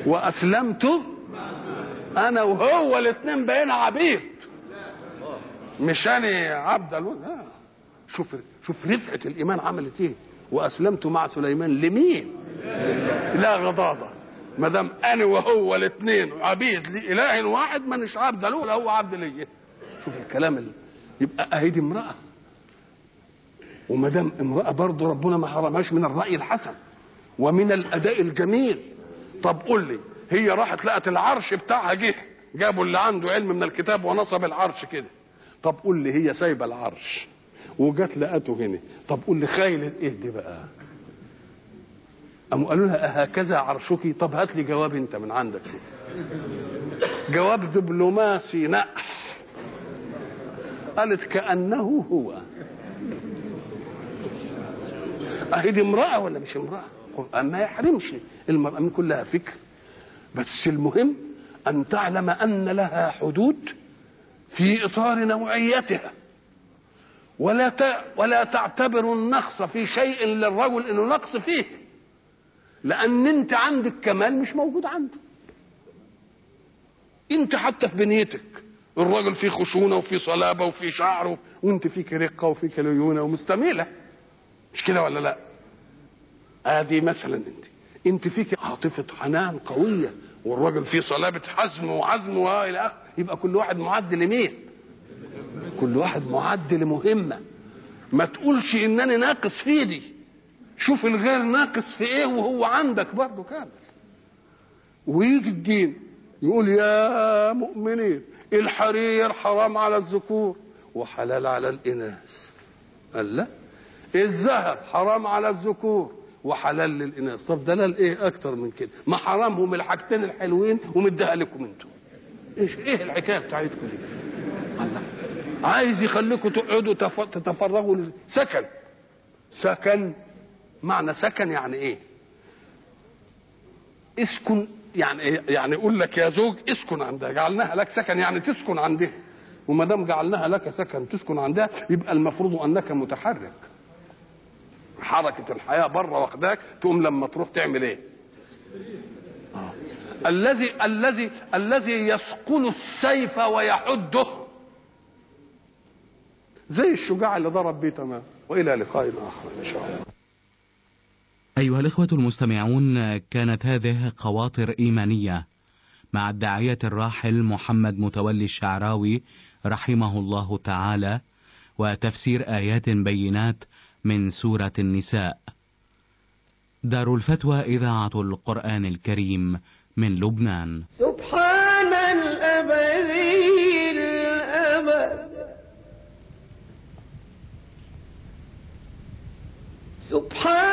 واسلمت انا وهو الاثنين بقينا عبيد مش انا عبد الو- لا شوف شوف رفعه الايمان عملت ايه واسلمت مع سليمان لمين لا غضاضه ما دام انا وهو الاثنين عبيد لاله واحد ما نش عبد له ولا هو عبد ليا شوف الكلام اللي يبقى اهي دي امراه وما دام امراه برضه ربنا ما حرمهاش من الراي الحسن ومن الاداء الجميل طب قول لي هي راحت لقت العرش بتاعها جه جابوا اللي عنده علم من الكتاب ونصب العرش كده طب قول لي هي سايبه العرش وجت لقته هنا طب قول لي خايله ايه دي بقى قاموا قالوا لها أهكذا عرشك طب هات لي جواب انت من عندك جواب دبلوماسي نقح قالت كأنه هو أهي دي امرأة ولا مش امرأة القرآن ما يحرمش المرأة من كلها فكر بس المهم أن تعلم أن لها حدود في إطار نوعيتها ولا ت... ولا تعتبر النقص في شيء للرجل انه نقص فيه لان انت عندك كمال مش موجود عنده انت حتى في بنيتك الراجل فيه خشونه وفيه صلابه وفيه شعر وانت فيك رقه وفيك ليونه ومستميله مش كده ولا لا ادي مثلا انت انت فيك عاطفه حنان قويه والراجل فيه صلابه حزم وعزم والى اخره يبقى كل واحد معد لمين كل واحد معد لمهمه ما تقولش انني ناقص في دي شوف الغير ناقص في ايه وهو عندك برضه كامل ويجي الدين يقول يا مؤمنين الحرير حرام على الذكور وحلال على الاناث قال لا الذهب حرام على الذكور وحلال للاناث طب دلال ايه اكتر من كده ما حرامهم الحاجتين الحلوين ومديها لكم انتم ايش ايه الحكايه بتاعتكم دي الله عايز يخليكم تقعدوا تف- تتفرغوا للسكن سكن معنى سكن يعني ايه اسكن يعني إيه؟ يعني يقول لك يا زوج اسكن عندها جعلناها لك سكن يعني تسكن عندها وما دام جعلناها لك سكن تسكن عندها يبقى المفروض انك متحرك حركه الحياه بره واخداك تقوم لما تروح تعمل ايه آه. الذي الذي الذي يثقل السيف ويحده زي الشجاع اللي ضرب بيه تمام والى لقاء اخر ان شاء الله أيها الإخوة المستمعون كانت هذه خواطر إيمانية مع الداعية الراحل محمد متولي الشعراوي رحمه الله تعالى وتفسير آيات بينات من سورة النساء دار الفتوى إذاعة القرآن الكريم من لبنان سبحان الأبدي الأبد سبحان